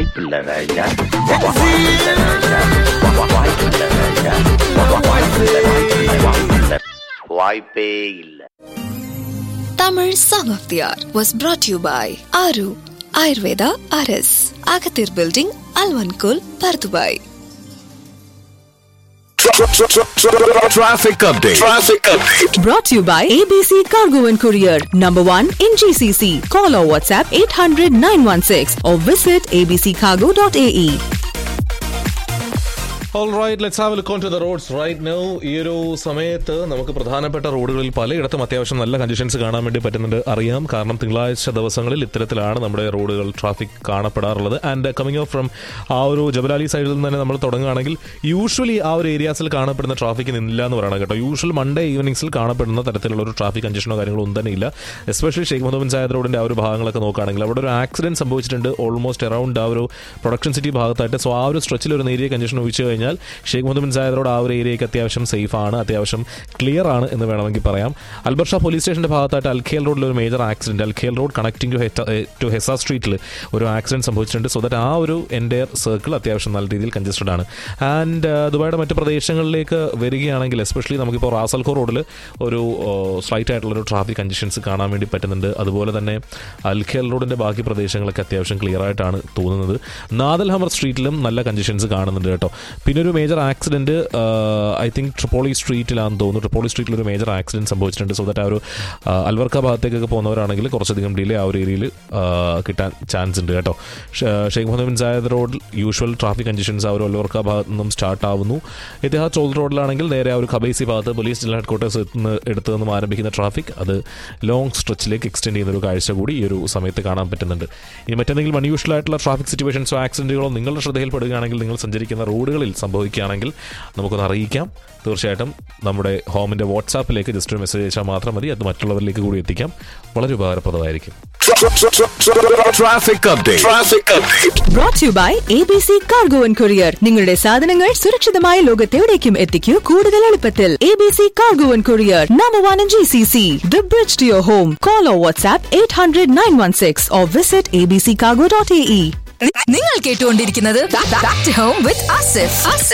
வாய்ப்பில்லை ராஜா வாய்ப்பில்லை ராஜா வாய்ப்பில்லை ராஜா வாய்ப்பில்லை வாய்ப்பில்லை வாய்ப்பில்லை வாய்ப்பே இல்லை Tamil Song of the Hour was brought to you by Aru Ayurveda RS, Agathir Building, Alvankul, Pardubai. Traffic update. Traffic update. Brought to you by ABC Cargo and Courier, number one in GCC. Call or WhatsApp 800 916 or visit abccargo.ae. Right let's have look on to the roads right now ഈ ഒരു സമയത്ത് നമുക്ക് പ്രധാനപ്പെട്ട റോഡുകളിൽ പലയിടത്തും അത്യാവശ്യം നല്ല conditions കാണാൻ വേണ്ടി പറ്റുന്നുണ്ട് അറിയാം കാരണം തിങ്കളാഴ്ച ദിവസങ്ങളിൽ ഇത്തരത്തിലാണ് നമ്മുടെ റോഡുകൾ ട്രാഫിക് കാണപ്പെടാറുള്ളത് ആൻഡ് കമ്മിങ് ഓഫ് ഫ്രം ആ ഒരു ജബലാലി സൈഡിൽ നിന്ന് തന്നെ നമ്മൾ തുടങ്ങുകയാണെങ്കിൽ യൂഷ്വലി ആ ഒരു ഏരിയാസിൽ കാണപ്പെടുന്ന ട്രാഫിക് നിന്നില്ല എന്ന് പറയണം കേട്ടോ യൂഷ്വൽ മൺഡേ ഈവനിങ്സിൽ കാണപ്പെടുന്ന തരത്തിലുള്ള ഒരു ട്രാഫിക് കണ്ടീഷനോ കാര്യങ്ങളോ ഒന്നും തന്നെ ഇല്ല especially Sheikh Mohammed bin Zayed റോഡിന്റെ ആ ഒരു ഭാഗങ്ങളൊക്കെ നോക്കുകയാണെങ്കിൽ അവിടെ ഒരു ആക്സിഡന്റ് സംഭവിച്ചിട്ടുണ്ട് ഓൾമോസ്റ്റ് അറൌണ്ട് ആ ഒരു പ്രൊഡക്ഷൻ സിറ്റി ഭാഗത്തായിട്ട് സോ ആ ഒരു സ്ട്രെച്ചിൽ ഒരു നേരിയ കണ്ടീഷൻ ഒഴിച്ചു കഴിഞ്ഞാൽ Sheikh Mohammed bin Zayed road ആ ഒരു ഏരിയയ്ക്ക് അത്യാവശ്യം സേഫ് ആണ് അത്യാവശ്യം ക്ലിയർ ആണ് എന്ന് വേണമെങ്കിൽ പറയാം അൽബർഷ പോലീസ് സ്റ്റേഷന്റെ ഭാഗത്തായിട്ട് അൽഖേൽ റോഡിൽ ഒരു major accident Al Khail road connecting to to Hessa സ്ട്രീറ്റിൽ ഒരു ആക്സിഡന്റ് സംഭവിച്ചിട്ടുണ്ട് സോ ദാറ്റ് ആ ഒരു എൻ്റെ സർക്കിൾ അത്യാവശ്യം നല്ല രീതിയിൽ കൺജസ്റ്റഡ് ആണ് ആൻഡ് ദുബായുടെ മറ്റ് പ്രദേശങ്ങളിലേക്ക് വരികയാണെങ്കിൽ എസ്പെഷ്യലി നമുക്കിപ്പോൾ റാസൽഖോർ റോഡിൽ ഒരു സ്ലൈറ്റ് ആയിട്ടുള്ള ഒരു ട്രാഫിക് കണ്ടീഷൻസ് കാണാൻ വേണ്ടി പറ്റുന്നുണ്ട് അതുപോലെ തന്നെ അൽഖേൽ റോഡിന്റെ ബാക്കി പ്രദേശങ്ങളൊക്കെ അത്യാവശ്യം ക്ലിയർ ആയിട്ടാണ് തോന്നുന്നത് നാദൽ ഹമർ സ്ട്രീറ്റിലും നല്ല കണ്ടീഷൻസ് കാണുന്നുണ്ട് കേട്ടോ പിന്നെ ഒരു major accident I think Tripoli സ്ട്രീറ്റിലാണെന്ന് തോന്നുന്നു ട്രിപ്പോളി സ്ട്രീറ്റിൽ ഒരു മേജർ ആക്സിഡന്റ് സംഭവിച്ചിട്ടുണ്ട് സോ ദാറ്റ് ആ ഒരു ആ, അൽവർക്ക ഭാഗത്തേക്കൊക്കെ പോകുന്നവരാണെങ്കിൽ കുറച്ചധികം ഡിലേ ആ ഒരു ഏരിയയിൽ കിട്ടാൻ ചാൻസ് ഉണ്ട് കേട്ടോ ഷ- ഷെയ്ഖ് മുഹമ്മദ് ബിൻ സായദ് റോഡിൽ യൂഷ്വൽ ട്രാഫിക് കണ്ടീഷൻസ് ആ ഒരു അൽവർക്ക ഭാഗത്ത് നിന്നും സ്റ്റാർട്ട് ആവുന്നു ഇതിഹാദ് ചോൾ റോഡിലാണെങ്കിൽ നേരെ ആ ഒരു ഖബൈസി ഭാഗത്ത് പോലീസ് ജില്ലാ ഹെഡ് ക്വാർട്ടേഴ്സ് എടുത്തു നിന്നും ആരംഭിക്കുന്ന ട്രാഫിക് അത് ലോങ് സ്ട്രെച്ചിലേക്ക് എക്സ്റ്റെൻഡ് ചെയ്യുന്ന ഒരു കാഴ്ച കൂടി ഈ ഒരു സമയത്ത് കാണാൻ പറ്റുന്നുണ്ട് ഇനി മറ്റെന്തെങ്കിലും അൺയൂഷ്വൽ ആയിട്ടുള്ള ട്രാഫിക് സിറ്റുവേഷൻസോ ആക്സിഡന്റുകളോ നിങ്ങളുടെ ശ്രദ്ധയിൽപ്പെടുകയാണെങ്കിൽ നിങ്ങൾ സഞ്ചരിക്കുന്ന റോഡുകളിൽ സംഭവിക്കുകയാണെങ്കിൽ നമുക്കൊന്ന് അറിയിക്കാം തീർച്ചയായിട്ടും നമ്മുടെ ഹോമിന്റെ വാട്സാപ്പിലേക്ക് ജസ്റ്റ് ഒരു മെസ്സേജ് അയച്ചാൽ മാത്രം മതി അത് മറ്റുള്ളവരിലേക്ക് കൂടി എത്തിക്കാം വളരെ ഉപകാരപ്രദമായിരിക്കും Traffic update. Traffic update. Brought to you by ABC Cargo and Courier. നിങ്ങളുടെ സാധനങ്ങൾ സുരക്ഷിതമായ ലോകത്തെവിടേക്കും എത്തിക്കൂ കൂടുതൽ എളുപ്പത്തിൽ ABC Cargo and Courier, number one in GCC. The bridge to your home. Call or WhatsApp 800 916 or visit abccargo.ae. നിങ്ങൾ കേട്ടുകൊണ്ടിരിക്കുന്നത് back to home with Asif